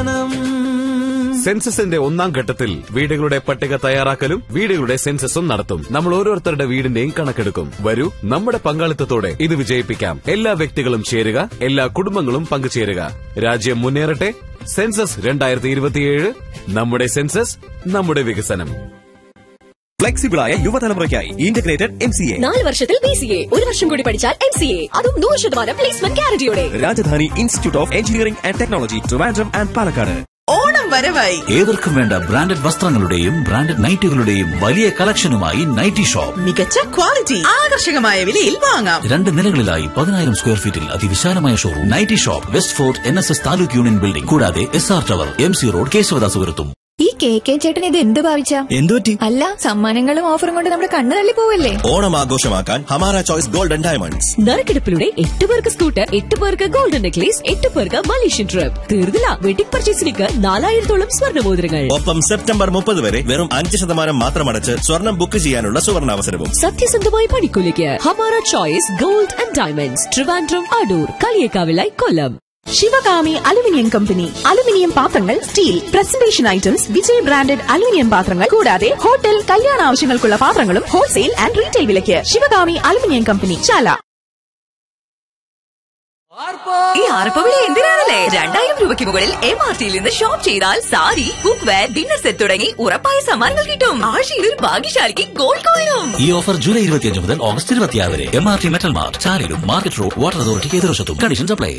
വികസനം സെൻസസിന്റെ ഒന്നാം ഘട്ടത്തിൽ വീടുകളുടെ പട്ടിക തയ്യാറാക്കലും വീടുകളുടെ സെൻസസും നടത്തും നമ്മൾ ഓരോരുത്തരുടെ വീടിന്റെയും കണക്കെടുക്കും വരൂ നമ്മുടെ പങ്കാളിത്തത്തോടെ ഇത് വിജയിപ്പിക്കാം എല്ലാ വ്യക്തികളും ചേരുക എല്ലാ കുടുംബങ്ങളും പങ്കുചേരുക രാജ്യം മുന്നേറട്ടെ സെൻസസ് രണ്ടായിരത്തി ഇരുപത്തിയേഴ് നമ്മുടെ സെൻസസ് നമ്മുടെ വികസനം ഫ്ലെക്സിബിളായ യുവതലമുറയ്ക്കായി ഇന്റഗ്രേറ്റഡ് എം സി എ നാല് വർഷത്തിൽ ബി സി എ ഒരു വർഷം കൂടി പഠിച്ചാൽ എം സി എ അതും നൂറ് ശതമാനം പ്ലേസ്മെന്റ് ഗ്യാരണ്ടിയോടെ Rajadhani institute of engineering and technology Trivandrum and Palakkad Onam വരവായി ഏവർക്കും വേണ്ട ബ്രാൻഡഡ് വസ്ത്രങ്ങളുടെയും ബ്രാൻഡഡ് നൈറ്റുകളുടെയും വലിയ കളക്ഷനുമായി നൈറ്റി ഷോപ്പ് മികച്ച ക്വാളിറ്റി ആകർഷകമായ വിലയിൽ വാങ്ങാം രണ്ട് നിലകളിലായി പതിനായിരം സ്ക്വയർ ഫീറ്റിൽ അതിവിശാലമായ showroom nighty shop west fort N S S taluk union building കൂടാതെ S R tower M C road കേശവദാസുപുരത്തും ഈ കെ കെ ചേട്ടൻ ഇത് എന്ത് ഭാവിച്ച എന്തുപറ്റി അല്ല സമ്മാനങ്ങളും ഓഫറും കൊണ്ട് നമ്മുടെ കണ്ണു തള്ളി പോവല്ലേ ഓണം ആഘോഷമാക്കാൻ ഹമാര ചോയ്സ് ഗോൾഡൻ ഡയമണ്ട്സ് നറുക്കെടുപ്പിലൂടെ എട്ട് പേർക്ക് സ്കൂട്ടർ എട്ട് പേർക്ക് ഗോൾഡൻ നെക്ലേസ് എട്ട് പേർക്ക് മലേഷ്യൻ ട്രിപ്പ് തീർന്നില്ല വെഡിംഗ് പർച്ചേസിലേക്ക് നാലായിരത്തോളം സ്വർണ്ണമോതിരങ്ങൾ ഒപ്പം സെപ്റ്റംബർ മുപ്പത് വരെ വെറും അഞ്ച് ശതമാനം മാത്രം അടച്ച് സ്വർണം ബുക്ക് ചെയ്യാനുള്ള സുവർണാവസരവും സത്യസന്ധമായ പണിക്കൂലിക്ക് Hamara choice gold and diamonds Trivandrum Adoor കളിയേക്കാവിലായി Kollam Sivakami aluminium company aluminium പാത്രങ്ങൾ steel presentation items Vijay branded aluminium പാത്രങ്ങൾ കൂടാതെ ഹോട്ടൽ കല്യാണ ആവശ്യങ്ങൾക്കുള്ള പാത്രങ്ങളും ഹോൾസെയിൽ ആൻഡ് റീറ്റെയിൽ വിലയ്ക്ക് ശിവകാമി അലുമിനിയം കമ്പനി ചാല ഈ ആർപ്പവിളി എന്തിനാണല്ലേ രണ്ടായിരം രൂപയ്ക്ക് മുകളിൽ എം ആർ ടിയിൽ നിന്ന് ഷോപ്പ് ചെയ്താൽ sari cookware dinner set തുടങ്ങി ഉറപ്പായ സമ്മാനങ്ങൾ കിട്ടും ആഴ്ചയിൽ ഒരു ഭാഗ്യശാലിക്ക് ഗോൾഡ് കോയിനും ഈ ഓഫർ ജൂലൈ ഇരുപത്തിയഞ്ച് മുതൽ ഓഗസ്റ്റ് ഇരുപത്തിയാറ് വരെ M R T metal mart ചാലിലും മാർക്കറ്റ് റോഡ് വാട്ടർ അതോറിറ്റിക്ക് എതിർവശത്തും കണ്ടീഷൻസ് അപ്ലൈ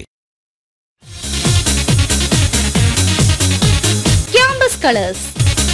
ക്യാമ്പസ് കളേഴ്സ്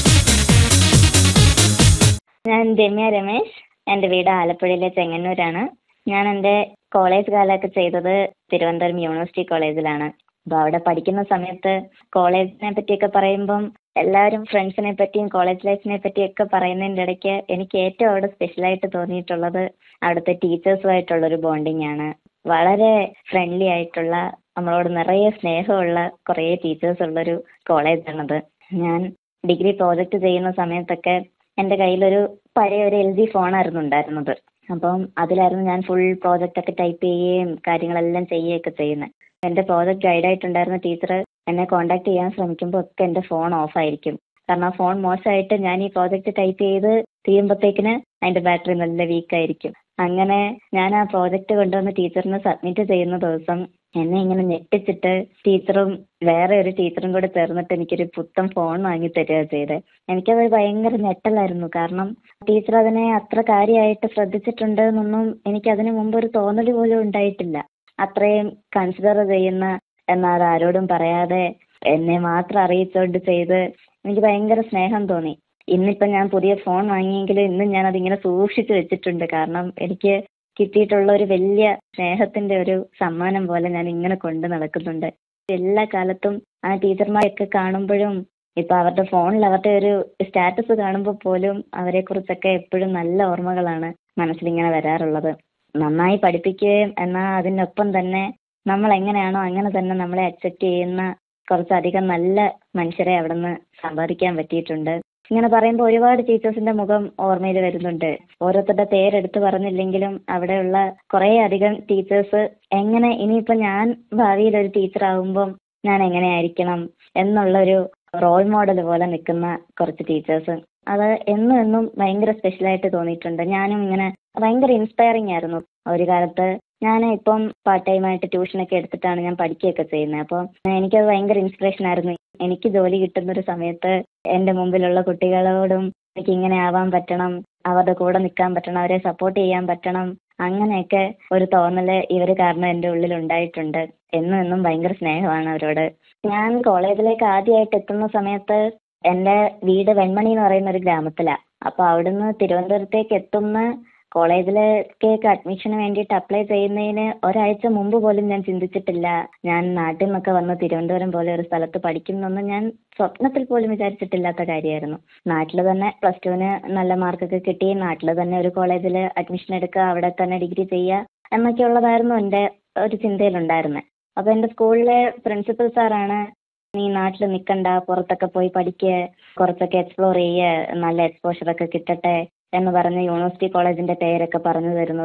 ഞാൻ രമ്യ രമേശ് എൻ്റെ വീട് ആലപ്പുഴയിലെ ചെങ്ങന്നൂരാണ് ഞാൻ എൻ്റെ കോളേജ് കാലമൊക്കെ ചെയ്തത് തിരുവനന്തപുരം യൂണിവേഴ്സിറ്റി കോളേജിലാണ് അപ്പോൾ അവിടെ പഠിക്കുന്ന സമയത്ത് കോളേജിനെ പറ്റിയൊക്കെ പറയുമ്പം എല്ലാവരും ഫ്രണ്ട്സിനെ പറ്റിയും കോളേജ് ലൈഫിനെ പറ്റിയൊക്കെ പറയുന്നതിൻ്റെ ഇടയ്ക്ക് എനിക്ക് ഏറ്റവും അവിടെ സ്പെഷ്യലായിട്ട് തോന്നിയിട്ടുള്ളത് അവിടുത്തെ ടീച്ചേഴ്സുമായിട്ടുള്ളൊരു ബോണ്ടിങ് ആണ് വളരെ ഫ്രണ്ട്ലി ആയിട്ടുള്ള നമ്മളോട് നിറയെ സ്നേഹമുള്ള കുറേ ടീച്ചേഴ്സ് ഉള്ളൊരു കോളേജാണത് ഞാൻ ഡിഗ്രി പ്രോജക്റ്റ് ചെയ്യുന്ന സമയത്തൊക്കെ എൻ്റെ കയ്യിലൊരു പഴയ ഒരു എൽ ജി ഫോണായിരുന്നു ഉണ്ടായിരുന്നത് അപ്പം അതിലായിരുന്നു ഞാൻ ഫുൾ പ്രോജക്റ്റ് ഒക്കെ ടൈപ്പ് ചെയ്യുകയും കാര്യങ്ങളെല്ലാം ചെയ്യുകയൊക്കെ ചെയ്യുന്നത് എൻ്റെ പ്രോജക്റ്റ് ഗൈഡായിട്ടുണ്ടായിരുന്ന ടീച്ചർ എന്നെ കോൺടാക്ട് ചെയ്യാൻ ശ്രമിക്കുമ്പോൾ ഒക്കെ എൻ്റെ ഫോൺ ഓഫ് ആയിരിക്കും കാരണം ആ ഫോൺ മോശമായിട്ട് ഞാൻ ഈ പ്രോജക്റ്റ് ടൈപ്പ് ചെയ്ത് തീരുമ്പോഴത്തേക്കിന് അതിൻ്റെ ബാറ്ററി നല്ല വീക്ക് ആയിരിക്കും അങ്ങനെ ഞാൻ ആ പ്രോജക്റ്റ് കൊണ്ടുവന്ന് ടീച്ചറിന് സബ്മിറ്റ് ചെയ്യുന്ന ദിവസം എന്നെ ഇങ്ങനെ ഞെട്ടിച്ചിട്ട് ടീച്ചറും വേറെ ഒരു ടീച്ചറും കൂടെ ചേർന്നിട്ട് എനിക്കൊരു പുത്തൻ ഫോൺ വാങ്ങി തരിക ചെയ്തത് എനിക്കത് ഭയങ്കര ഞെട്ടലായിരുന്നു കാരണം ടീച്ചർ അതിനെ അത്ര കാര്യമായിട്ട് ശ്രദ്ധിച്ചിട്ടുണ്ട് എന്നൊന്നും എനിക്ക് അതിന് മുമ്പ് ഒരു തോന്നൽ പോലും ഉണ്ടായിട്ടില്ല അത്രയും കൺസിഡർ ചെയ്യുന്ന എന്നാൽ ആരോടും പറയാതെ എന്നെ മാത്രം അറിയിച്ചുകൊണ്ട് ചെയ്ത് എനിക്ക് ഭയങ്കര സ്നേഹം തോന്നി ഇന്നിപ്പം ഞാൻ പുതിയ ഫോൺ വാങ്ങിയെങ്കിലും ഇന്നും ഞാൻ അതിങ്ങനെ സൂക്ഷിച്ചു വെച്ചിട്ടുണ്ട് കാരണം എനിക്ക് കിട്ടിയിട്ടുള്ള ഒരു വലിയ സ്നേഹത്തിന്റെ ഒരു സമ്മാനം പോലെ ഞാൻ ഇങ്ങനെ കൊണ്ട് നടക്കുന്നുണ്ട് എല്ലാ കാലത്തും ആ ടീച്ചർമാരെയൊക്കെ കാണുമ്പോഴും ഇപ്പൊ അവരുടെ ഫോണിൽ അവരുടെ ഒരു സ്റ്റാറ്റസ് കാണുമ്പോൾ പോലും അവരെ കുറിച്ചൊക്കെ എപ്പോഴും നല്ല ഓർമ്മകളാണ് മനസ്സിലിങ്ങനെ വരാറുള്ളത് നന്നായി പഠിപ്പിക്കുകയും എന്നാൽ അതിനൊപ്പം തന്നെ നമ്മൾ എങ്ങനെയാണോ അങ്ങനെ തന്നെ നമ്മളെ അക്സെപ്റ്റ് ചെയ്യുന്ന കുറച്ചധികം നല്ല മനുഷ്യരെ അവിടെ നിന്ന് സമ്പാദിക്കാൻ പറ്റിയിട്ടുണ്ട് ഇങ്ങനെ പറയുമ്പോൾ ഒരുപാട് ടീച്ചേഴ്സിന്റെ മുഖം ഓർമ്മയിൽ വരുന്നുണ്ട് ഓരോരുത്തരുടെ പേരെടുത്ത് പറഞ്ഞില്ലെങ്കിലും അവിടെയുള്ള കുറേ അധികം ടീച്ചേഴ്സ് എങ്ങനെ ഇനിയിപ്പോൾ ഞാൻ ഭാവിയിൽ ഒരു ടീച്ചർ ആവുമ്പം ഞാൻ എങ്ങനെയായിരിക്കണം എന്നുള്ളൊരു റോൾ മോഡൽ പോലെ നിൽക്കുന്ന കുറച്ച് ടീച്ചേഴ്സ് അത് എന്നും എന്നും ഭയങ്കര സ്പെഷ്യലായിട്ട് തോന്നിയിട്ടുണ്ട് ഞാനും ഇങ്ങനെ ഭയങ്കര ഇൻസ്പയറിംഗ് ആയിരുന്നു ഒരു കാലത്ത് ഞാൻ ഇപ്പം പാർട്ട് ടൈം ആയിട്ട് ട്യൂഷനൊക്കെ എടുത്തിട്ടാണ് ഞാൻ പഠിക്കുകയൊക്കെ ചെയ്യുന്നത് അപ്പോൾ എനിക്കത് ഭയങ്കര ഇൻസ്പിറേഷൻ ആയിരുന്നു എനിക്ക് ജോലി കിട്ടുന്ന ഒരു സമയത്ത് എൻ്റെ മുമ്പിലുള്ള കുട്ടികളോടും എനിക്ക് ഇങ്ങനെ ആവാൻ പറ്റണം അവരുടെ കൂടെ നിൽക്കാൻ പറ്റണം അവരെ സപ്പോർട്ട് ചെയ്യാൻ പറ്റണം അങ്ങനെയൊക്കെ ഒരു തോന്നല് ഇവർ കാരണം എൻ്റെ ഉള്ളിൽ ഉണ്ടായിട്ടുണ്ട് എന്നും എന്നും ഭയങ്കര സ്നേഹമാണ് അവരോട് ഞാൻ കോളേജിലേക്ക് ആദ്യമായിട്ട് എത്തുന്ന സമയത്ത് എൻ്റെ വീട് വെൺമണി എന്ന് പറയുന്ന ഒരു ഗ്രാമത്തിലാണ് അപ്പോൾ അവിടുന്ന് തിരുവനന്തപുരത്തേക്ക് എത്തുന്ന കോളേജിലേക്ക് അഡ്മിഷന് വേണ്ടിയിട്ട് അപ്ലൈ ചെയ്യുന്നതിന് ഒരാഴ്ച മുമ്പ് പോലും ഞാൻ ചിന്തിച്ചിട്ടില്ല ഞാൻ നാട്ടിൽ നിന്നൊക്കെ വന്ന് തിരുവനന്തപുരം പോലെ ഒരു സ്ഥലത്ത് പഠിക്കുമെന്നൊന്നും ഞാൻ സ്വപ്നത്തിൽ പോലും വിചാരിച്ചിട്ടില്ലാത്ത കാര്യമായിരുന്നു നാട്ടിൽ തന്നെ പ്ലസ് ടുവിന് നല്ല മാർക്കൊക്കെ കിട്ടി നാട്ടിൽ തന്നെ ഒരു കോളേജിൽ അഡ്മിഷൻ എടുക്കുക അവിടെ തന്നെ ഡിഗ്രി ചെയ്യുക എന്നൊക്കെ ഉള്ളതായിരുന്നു എൻ്റെ ഒരു ചിന്തയിലുണ്ടായിരുന്നത് അപ്പോൾ എൻ്റെ സ്കൂളിലെ പ്രിൻസിപ്പൽ സാറാണ് നീ നാട്ടിൽ നിൽക്കണ്ട പുറത്തൊക്കെ പോയി പഠിക്കുക കുറച്ചൊക്കെ എക്സ്പ്ലോർ ചെയ്യുക നല്ല എക്സ്പോഷറൊക്കെ കിട്ടട്ടെ എന്ന് പറഞ്ഞ് യൂണിവേഴ്സിറ്റി കോളേജിന്റെ പേരൊക്കെ പറഞ്ഞു തരുന്നതും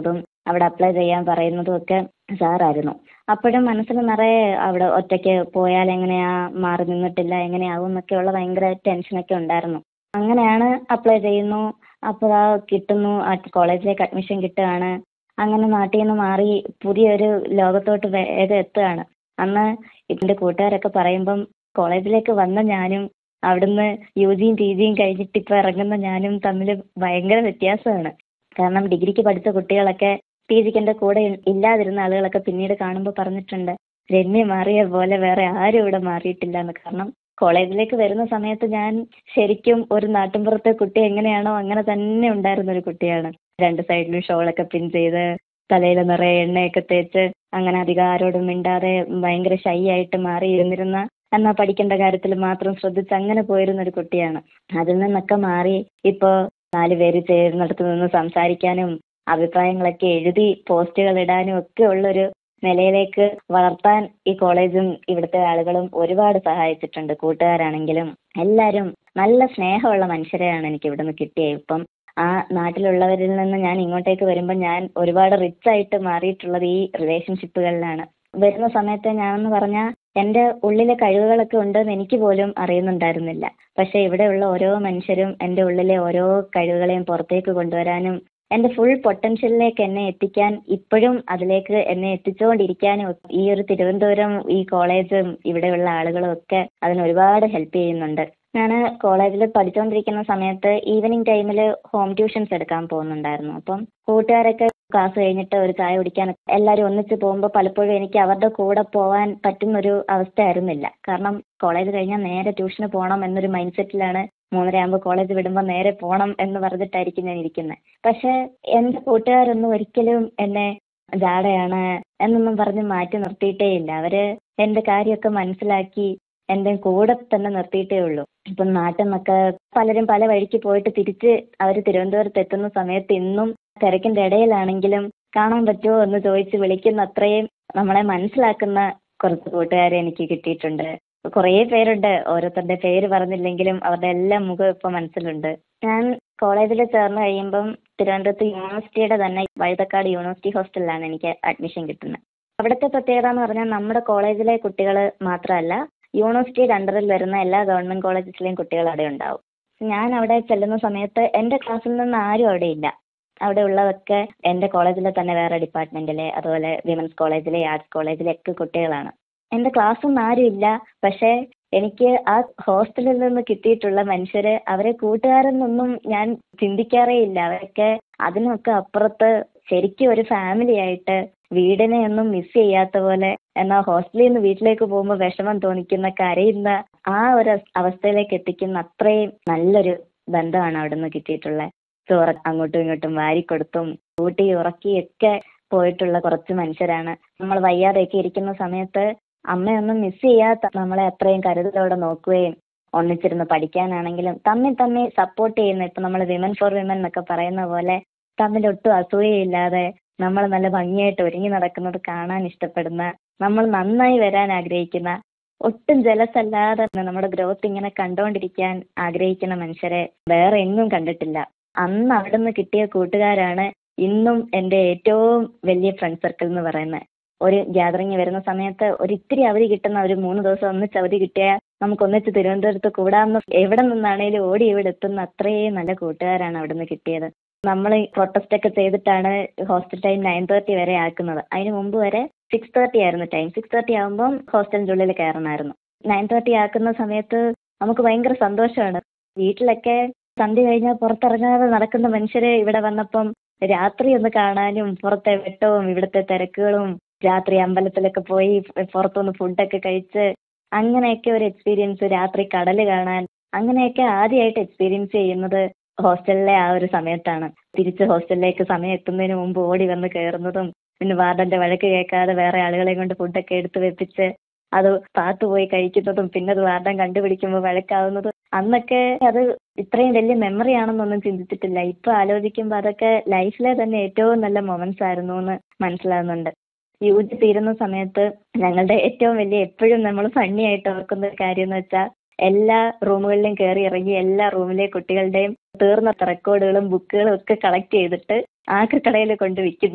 അവിടെ അപ്ലൈ ചെയ്യാൻ പറയുന്നതും ഒക്കെ സാറായിരുന്നു അപ്പോഴും മനസ്സിൽ നിറയെ അവിടെ ഒറ്റയ്ക്ക് പോയാൽ എങ്ങനെയാ മാറി നിന്നിട്ടില്ല എങ്ങനെയാവും എന്നൊക്കെയുള്ള ഭയങ്കര ടെൻഷനൊക്കെ ഉണ്ടായിരുന്നു അങ്ങനെയാണ് അപ്ലൈ ചെയ്യുന്നു അപ്പോൾ ആ കിട്ടുന്നു ആ കോളേജിലേക്ക് അഡ്മിഷൻ കിട്ടുകയാണ് അങ്ങനെ നാട്ടിൽ നിന്ന് മാറി പുതിയൊരു ലോകത്തോട്ട് വേഗം എത്തുകയാണ് അന്ന് ഇതിന്റെ കൂട്ടുകാരൊക്കെ പറയുമ്പം കോളേജിലേക്ക് വന്ന ഞാനും അവിടുന്ന് യു ജിയും പി ജിയും കഴിഞ്ഞിട്ട് ഇപ്പൊ ഇറങ്ങുന്ന ഞാനും തമ്മിൽ ഭയങ്കര വ്യത്യാസമാണ് കാരണം ഡിഗ്രിക്ക് പഠിച്ച കുട്ടികളൊക്കെ പി ജിക്ക് എൻ്റെ കൂടെ ഇ- ഇല്ലാതിരുന്ന ആളുകളൊക്കെ പിന്നീട് കാണുമ്പോൾ പറഞ്ഞിട്ടുണ്ട് രമ്യ മാറിയ പോലെ വേറെ ആരും ഇവിടെ മാറിയിട്ടില്ല എന്ന് കാരണം കോളേജിലേക്ക് വരുന്ന സമയത്ത് ഞാൻ ശരിക്കും ഒരു നാട്ടിൻപുറത്തെ കുട്ടി എങ്ങനെയാണോ അങ്ങനെ തന്നെ ഉണ്ടായിരുന്ന ഒരു കുട്ടിയാണ് രണ്ട് സൈഡിലും ഷോളൊക്കെ പിൻ ചെയ്ത് തലയിൽ നിറയെ എണ്ണയൊക്കെ തേച്ച് അങ്ങനെ അധികം ആരോടും മിണ്ടാതെ ഭയങ്കര ഷൈ ആയിട്ട് മാറി ഇരുന്നിരുന്ന എന്നാ പഠിക്കേണ്ട കാര്യത്തിൽ മാത്രം ശ്രദ്ധിച്ച് അങ്ങനെ പോയിരുന്ന ഒരു കുട്ടിയാണ് അതിൽ നിന്നൊക്കെ മാറി ഇപ്പോ നാല് പേര് ചേരുന്നിടത്ത് നിന്ന് സംസാരിക്കാനും അഭിപ്രായങ്ങളൊക്കെ എഴുതി പോസ്റ്റുകൾ ഇടാനും ഒക്കെ ഉള്ളൊരു നിലയിലേക്ക് വളർത്താൻ ഈ കോളേജും ഇവിടുത്തെ ആളുകളും ഒരുപാട് സഹായിച്ചിട്ടുണ്ട് കൂട്ടുകാരാണെങ്കിലും എല്ലാവരും നല്ല സ്നേഹമുള്ള മനുഷ്യരെയാണ് എനിക്ക് ഇവിടുന്ന് കിട്ടിയത് ഇപ്പം ആ നാട്ടിലുള്ളവരിൽ നിന്ന് ഞാൻ ഇങ്ങോട്ടേക്ക് വരുമ്പോൾ ഞാൻ ഒരുപാട് റിച്ച് ആയിട്ട് മാറിയിട്ടുള്ളത് ഈ റിലേഷൻഷിപ്പുകളിലാണ് വരുന്ന സമയത്ത് ഞാനെന്ന് പറഞ്ഞാൽ എൻ്റെ ഉള്ളിലെ കഴിവുകളൊക്കെ ഉണ്ടെന്ന് എനിക്ക് പോലും അറിയുന്നുണ്ടായിരുന്നില്ല പക്ഷെ ഇവിടെയുള്ള ഓരോ മനുഷ്യരും എൻ്റെ ഉള്ളിലെ ഓരോ കഴിവുകളെയും പുറത്തേക്ക് കൊണ്ടുവരാനും എൻ്റെ ഫുൾ പൊട്ടൻഷ്യലിലേക്ക് എന്നെ എത്തിക്കാൻ ഇപ്പോഴും അതിലേക്ക് എന്നെ എത്തിച്ചുകൊണ്ടിരിക്കാനും ഈ ഒരു തിരുവനന്തപുരം ഈ കോളേജും ഇവിടെയുള്ള ആളുകളും ഒക്കെ അതിന് ഒരുപാട് ഹെൽപ്പ് ചെയ്യുന്നുണ്ട് ഞാൻ കോളേജിൽ പഠിച്ചുകൊണ്ടിരിക്കുന്ന സമയത്ത് ഈവനിങ് ടൈമിൽ ഹോം ട്യൂഷൻസ് എടുക്കാൻ പോകുന്നുണ്ടായിരുന്നു അപ്പം കൂട്ടുകാരൊക്കെ ക്ലാസ് കഴിഞ്ഞിട്ട് ഒരു ചായ കുടിക്കാൻ എല്ലാവരും ഒന്നിച്ച് പോകുമ്പോൾ പലപ്പോഴും എനിക്ക് അവരുടെ കൂടെ പോകാൻ പറ്റുന്നൊരു അവസ്ഥ ആയിരുന്നില്ല കാരണം കോളേജ് കഴിഞ്ഞാൽ നേരെ ട്യൂഷന് പോകണം എന്നൊരു മൈൻഡ് സെറ്റിലാണ് മൂന്നര ആകുമ്പോൾ കോളേജ് വിടുമ്പോൾ നേരെ പോകണം എന്ന് പറഞ്ഞിട്ടായിരിക്കും ഞാൻ ഇരിക്കുന്നത് പക്ഷെ എൻ്റെ കൂട്ടുകാരൊന്നും ഒരിക്കലും എന്നെ ജാടയാണ് എന്നൊന്നും പറഞ്ഞ് മാറ്റി നിർത്തിയിട്ടേ ഇല്ല അവര് എൻ്റെ കാര്യമൊക്കെ മനസ്സിലാക്കി എൻ്റെ കൂടെ തന്നെ നിർത്തിയിട്ടേ ഉള്ളൂ ഇപ്പം നാട്ടിൽ നിന്നൊക്കെ പലരും പല വഴിക്ക് പോയിട്ട് തിരിച്ച് അവർ തിരുവനന്തപുരത്ത് എത്തുന്ന സമയത്ത് ഇന്നും തിരക്കിന്റെ ഇടയിലാണെങ്കിലും കാണാൻ പറ്റുമോ എന്ന് ചോദിച്ച് വിളിക്കുന്ന അത്രയും നമ്മളെ മനസ്സിലാക്കുന്ന കുറച്ച് കൂട്ടുകാരെ എനിക്ക് കിട്ടിയിട്ടുണ്ട് കുറേ പേരുണ്ട് ഓരോരുത്തരുടെ പേര് പറഞ്ഞില്ലെങ്കിലും അവരുടെ എല്ലാം മുഖം ഇപ്പൊ മനസ്സിലുണ്ട് ഞാൻ കോളേജിൽ ചേർന്ന് കഴിയുമ്പം തിരുവനന്തപുരത്ത് യൂണിവേഴ്സിറ്റിയുടെ തന്നെ വഴുതക്കാട് യൂണിവേഴ്സിറ്റി ഹോസ്റ്റലിലാണ് എനിക്ക് അഡ്മിഷൻ കിട്ടുന്നത് അവിടുത്തെ പ്രത്യേകത എന്ന് പറഞ്ഞാൽ നമ്മുടെ കോളേജിലെ കുട്ടികൾ മാത്രമല്ല യൂണിവേഴ്സിറ്റിയുടെ അണ്ടറിൽ വരുന്ന എല്ലാ ഗവൺമെന്റ് കോളേജസിലെയും കുട്ടികൾ അവിടെ ഉണ്ടാവും ഞാൻ അവിടെ ചെല്ലുന്ന സമയത്ത് എൻ്റെ ക്ലാസ്സിൽ നിന്ന് ആരും അവിടെ ഇല്ല അവിടെ ഉള്ളതൊക്കെ എൻ്റെ കോളേജിലെ തന്നെ വേറെ ഡിപ്പാർട്ട്മെന്റിലെ അതുപോലെ വിമൻസ് കോളേജിലെ ആർട്സ് കോളേജിലെ ഒക്കെ കുട്ടികളാണ് എൻ്റെ ക്ലാസ്സൊന്നും ആരും ഇല്ല പക്ഷേ എനിക്ക് ആ ഹോസ്റ്റലിൽ നിന്ന് കിട്ടിയിട്ടുള്ള മനുഷ്യര് അവരെ കൂട്ടുകാരെന്നൊന്നും ഞാൻ ചിന്തിക്കാറേ ഇല്ല അവരൊക്കെ അതിനൊക്കെ അപ്പുറത്ത് ശരിക്കും ഒരു ഫാമിലി ആയിട്ട് വീടിനെ ഒന്നും മിസ് ചെയ്യാത്ത പോലെ എന്നാൽ ഹോസ്റ്റലിൽ നിന്ന് വീട്ടിലേക്ക് പോകുമ്പോൾ വിഷമം തോന്നിക്കുന്ന കരയുന്ന ആ ഒരു അവസ്ഥയിലേക്ക് എത്തിക്കുന്ന അത്രയും നല്ലൊരു ബന്ധമാണ് അവിടെ നിന്ന് കിട്ടിയിട്ടുള്ളത് ചോറ് അങ്ങോട്ടും ഇങ്ങോട്ടും വാരിക്കൊടുത്തും കൂട്ടി ഉറക്കിയൊക്കെ പോയിട്ടുള്ള കുറച്ച് മനുഷ്യരാണ് നമ്മൾ വയ്യാതെയൊക്കെ ഇരിക്കുന്ന സമയത്ത് അമ്മയൊന്നും മിസ് ചെയ്യാത്ത നമ്മളെ അത്രയും കരുതലോടെ നോക്കുകയും ഒന്നിച്ചിരുന്ന് പഠിക്കാനാണെങ്കിലും തമ്മിൽ തമ്മിൽ സപ്പോർട്ട് ചെയ്യുന്ന ഇപ്പൊ നമ്മൾ വിമൻ ഫോർ വിമൻ എന്നൊക്കെ പറയുന്ന പോലെ തമ്മിൽ ഒട്ടും അസൂയയില്ലാതെ നമ്മൾ നല്ല ഭംഗിയായിട്ട് ഒരുങ്ങി നടക്കുന്നത് കാണാൻ ഇഷ്ടപ്പെടുന്ന നമ്മൾ നന്നായി വരാൻ ആഗ്രഹിക്കുന്ന ഒട്ടും ജലസ് അല്ലാതെ നമ്മുടെ ഗ്രോത്ത് ഇങ്ങനെ കണ്ടുകൊണ്ടിരിക്കാൻ ആഗ്രഹിക്കുന്ന മനുഷ്യരെ വേറെ എങ്ങും കണ്ടിട്ടില്ല അന്ന് അവിടുന്ന് കിട്ടിയ കൂട്ടുകാരാണ് ഇന്നും എൻ്റെ ഏറ്റവും വലിയ ഫ്രണ്ട് സർക്കിൾ എന്ന് പറയുന്നത് ഒരു ഗ്യാതറിങ് വരുന്ന സമയത്ത് ഒരു ഇത്തിരി അവധി കിട്ടുന്ന ഒരു മൂന്ന് ദിവസം ഒന്നിച്ച് അവധി കിട്ടിയാൽ നമുക്ക് ഒന്നിച്ച് തിരുവനന്തപുരത്ത് കൂടാമെന്ന് എവിടെ നിന്നാണേലും ഓടി ഇവിടെ എത്തുന്ന അത്രയും നല്ല കൂട്ടുകാരാണ് അവിടുന്ന് കിട്ടിയത് നമ്മൾ പ്രൊട്ടസ്റ്റ് ഒക്കെ ചെയ്തിട്ടാണ് ഹോസ്റ്റൽ ടൈം നയൻ തേർട്ടി വരെ ആക്കുന്നത് അതിന് മുമ്പ് വരെ സിക്സ് തേർട്ടി ആയിരുന്നു ടൈം സിക്സ് തേർട്ടി ആകുമ്പം ഹോസ്റ്റലിൻ്റെ ഉള്ളിൽ കയറണമായിരുന്നു നയൻ തേർട്ടി ആക്കുന്ന സമയത്ത് നമുക്ക് ഭയങ്കര സന്തോഷമാണ് വീട്ടിലൊക്കെ സന്ധ്യ കഴിഞ്ഞാൽ പുറത്തിറങ്ങാതെ നടക്കുന്ന മനുഷ്യരെ ഇവിടെ വന്നപ്പം രാത്രി ഒന്ന് കാണാനും പുറത്തെ വെട്ടവും ഇവിടുത്തെ തിരക്കുകളും രാത്രി അമ്പലത്തിലൊക്കെ പോയി പുറത്തുനിന്ന് ഫുഡൊക്കെ കഴിച്ച് അങ്ങനെയൊക്കെ ഒരു എക്സ്പീരിയൻസ് രാത്രി കടൽ കാണാൻ അങ്ങനെയൊക്കെ ആദ്യമായിട്ട് എക്സ്പീരിയൻസ് ചെയ്യുന്നത് ഹോസ്റ്റലിലെ ആ ഒരു സമയത്താണ് തിരിച്ച് ഹോസ്റ്റലിലേക്ക് സമയം എത്തുന്നതിന് മുമ്പ് ഓടി വന്ന് കയറുന്നതും പിന്നെ വാർഡന്റെ വഴക്ക് കേൾക്കാതെ വേറെ ആളുകളെ കൊണ്ട് ഫുഡൊക്കെ എടുത്ത് വെപ്പിച്ച് അത് പാത്തു പോയി കഴിക്കുന്നതും പിന്നെ അത് വാർഡൻ കണ്ടുപിടിക്കുമ്പോൾ വഴക്കാവുന്നതും അന്നൊക്കെ അത് ഇത്രയും വലിയ മെമ്മറി ആണെന്നൊന്നും ചിന്തിച്ചിട്ടില്ല ഇപ്പൊ ആലോചിക്കുമ്പോൾ അതൊക്കെ ലൈഫിലെ തന്നെ ഏറ്റവും നല്ല മൊമെന്റ്സ് ആയിരുന്നു എന്ന് മനസ്സിലാകുന്നുണ്ട് യു ജി തീരുന്ന സമയത്ത് ഞങ്ങളുടെ ഏറ്റവും വലിയ എപ്പോഴും നമ്മൾ ഫണ്ണി ആയിട്ട് ഓർക്കുന്ന ഒരു കാര്യം എന്ന് വെച്ചാൽ എല്ലാ റൂമുകളിലും കയറി ഇറങ്ങി എല്ലാ റൂമിലെ കുട്ടികളുടെയും തീർന്ന റെക്കോർഡുകളും ബുക്കുകളും ഒക്കെ കളക്ട് ചെയ്തിട്ട് ആക്രിക്കടയിൽ കൊണ്ട് വിൽക്കുന്നുണ്ട്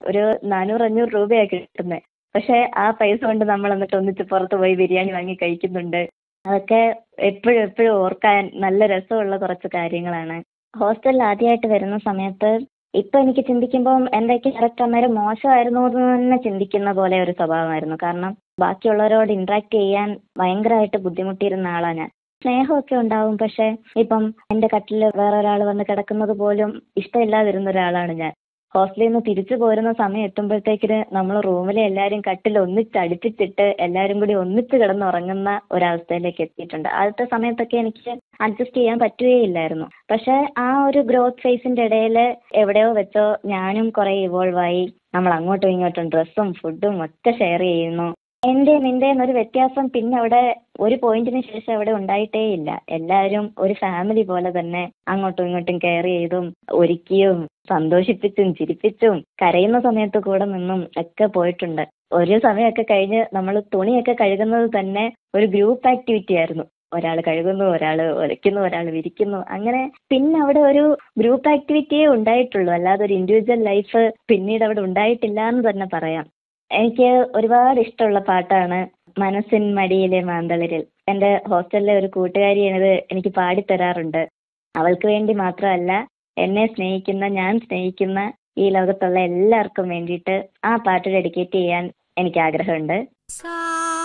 ഒരു നാനൂറ് അഞ്ഞൂറ് രൂപയാണ് കിട്ടുന്നത് പക്ഷെ ആ പൈസ കൊണ്ട് നമ്മൾ എന്നിട്ട് ഒന്നിച്ച് പുറത്ത് പോയി ബിരിയാണി വാങ്ങി കഴിക്കുന്നുണ്ട് അതൊക്കെ എപ്പോഴും എപ്പോഴും ഓർക്കാൻ നല്ല രസമുള്ള കുറച്ച് കാര്യങ്ങളാണ് ഹോസ്റ്റലിൽ ആദ്യമായിട്ട് വരുന്ന സമയത്ത് ഇപ്പൊ എനിക്ക് ചിന്തിക്കുമ്പോൾ എന്റെ ക്യാരക്ടർ അന്നേരം മോശമായിരുന്നു എന്ന് തന്നെ ചിന്തിക്കുന്ന പോലെ ഒരു സ്വഭാവമായിരുന്നു കാരണം ബാക്കിയുള്ളവരോട് ഇന്ററാക്ട് ചെയ്യാൻ ഭയങ്കരമായിട്ട് ബുദ്ധിമുട്ടിയിരുന്ന ആളാണ് ഞാൻ സ്നേഹമൊക്കെ ഉണ്ടാവും പക്ഷെ ഇപ്പം എന്റെ കട്ടിൽ വേറെ ഒരാൾ വന്ന് കിടക്കുന്നത് പോലും ഇഷ്ടമില്ലാതിരുന്ന ഒരാളാണ് ഞാൻ ഹോസ്റ്റലിൽ നിന്ന് തിരിച്ചു പോരുന്ന സമയം എത്തുമ്പോഴത്തേക്കിന് നമ്മൾ റൂമിലെ എല്ലാവരും കട്ടിൽ ഒന്നിച്ച് അടുപ്പിച്ചിട്ട് എല്ലാവരും കൂടി ഒന്നിച്ച് കിടന്നുറങ്ങുന്ന ഒരവസ്ഥയിലേക്ക് എത്തിയിട്ടുണ്ട് ആദ്യത്തെ സമയത്തൊക്കെ എനിക്ക് അഡ്ജസ്റ്റ് ചെയ്യാൻ പറ്റുകയില്ലായിരുന്നു പക്ഷെ ആ ഒരു ഗ്രോത്ത് ഫേസിന്റെ ഇടയിൽ എവിടെയോ വെച്ചോ ഞാനും കുറെ ഇവോൾവ് ആയി നമ്മൾ അങ്ങോട്ടും ഇങ്ങോട്ടും ഡ്രസ്സും ഫുഡും ഒക്കെ ഷെയർ ചെയ്യുന്നു എന്റെ നിന്റെ എന്നൊരു വ്യത്യാസം പിന്നെ അവിടെ ഒരു പോയിന്റിന് ശേഷം അവിടെ ഉണ്ടായിട്ടേ ഇല്ല എല്ലാവരും ഒരു ഫാമിലി പോലെ തന്നെ അങ്ങോട്ടും ഇങ്ങോട്ടും കെയർ ചെയ്തും ഒരുക്കിയും സന്തോഷിപ്പിച്ചും ചിരിപ്പിച്ചും കരയുന്ന സമയത്ത് കൂടെ നിന്നും ഒക്കെ പോയിട്ടുണ്ട് ഒരു സമയമൊക്കെ കഴിഞ്ഞ് നമ്മൾ തുണിയൊക്കെ കഴുകുന്നത് തന്നെ ഒരു ഗ്രൂപ്പ് ആക്ടിവിറ്റി ആയിരുന്നു ഒരാൾ കഴുകുന്നു ഒരാൾ ഒലയ്ക്കുന്നു ഒരാൾ വിരിക്കുന്നു അങ്ങനെ പിന്നെ അവിടെ ഒരു ഗ്രൂപ്പ് ആക്ടിവിറ്റിയേ ഉണ്ടായിട്ടുള്ളൂ അല്ലാതെ ഒരു ഇൻഡിവിജ്വൽ ലൈഫ് പിന്നീട് അവിടെ ഉണ്ടായിട്ടില്ല എന്ന് തന്നെ പറയാം എനിക്ക് ഒരുപാട് ഇഷ്ടമുള്ള പാട്ടാണ് മനസ്സിൻ മടിയിലെ മാന്തളിരിൽ എൻ്റെ ഹോസ്റ്റലിലെ ഒരു കൂട്ടുകാരി ഇത് എനിക്ക് പാടിത്തരാറുണ്ട് അവൾക്ക് വേണ്ടി മാത്രമല്ല എന്നെ സ്നേഹിക്കുന്ന ഞാൻ സ്നേഹിക്കുന്ന ഈ ലോകത്തുള്ള എല്ലാവർക്കും വേണ്ടിയിട്ട് ആ പാട്ട് ഡെഡിക്കേറ്റ് ചെയ്യാൻ എനിക്ക് ആഗ്രഹമുണ്ട് സാ